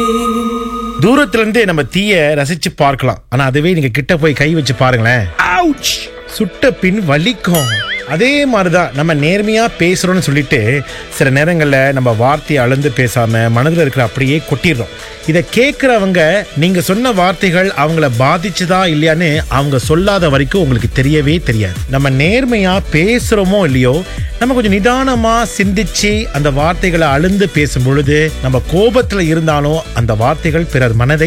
தூரத்துல இருந்து நம்ம தீய ரசிச்சு பார்க்கலாம் ஆனா அதுவே நீங்க கிட்ட போய் கை வச்சு பாருங்களேன் அவுச்! சுட்ட பின் வலிக்கும் அதே மாதிரிதான் நம்ம நேர்மையா பேசுறோம்னு சொல்லிட்டு சில நேரங்கள்ல நம்ம வார்த்தையை அளந்து பேசாம மனதில் இருக்கிற அப்படியே கொட்டிடுறோம் இதை கேட்குறவங்க நீங்க சொன்ன வார்த்தைகள் அவங்கள பாதிச்சுதா இல்லையான்னு அவங்க சொல்லாத வரைக்கும் உங்களுக்கு தெரியவே தெரியாது நம்ம நேர்மையா பேசுறோமோ இல்லையோ நம்ம கொஞ்சம் நிதானமா சிந்திச்சு அந்த வார்த்தைகளை அழுந்து பேசும் பொழுது நம்ம கோபத்துல இருந்தாலும் அந்த வார்த்தைகள் பிறர் மனதை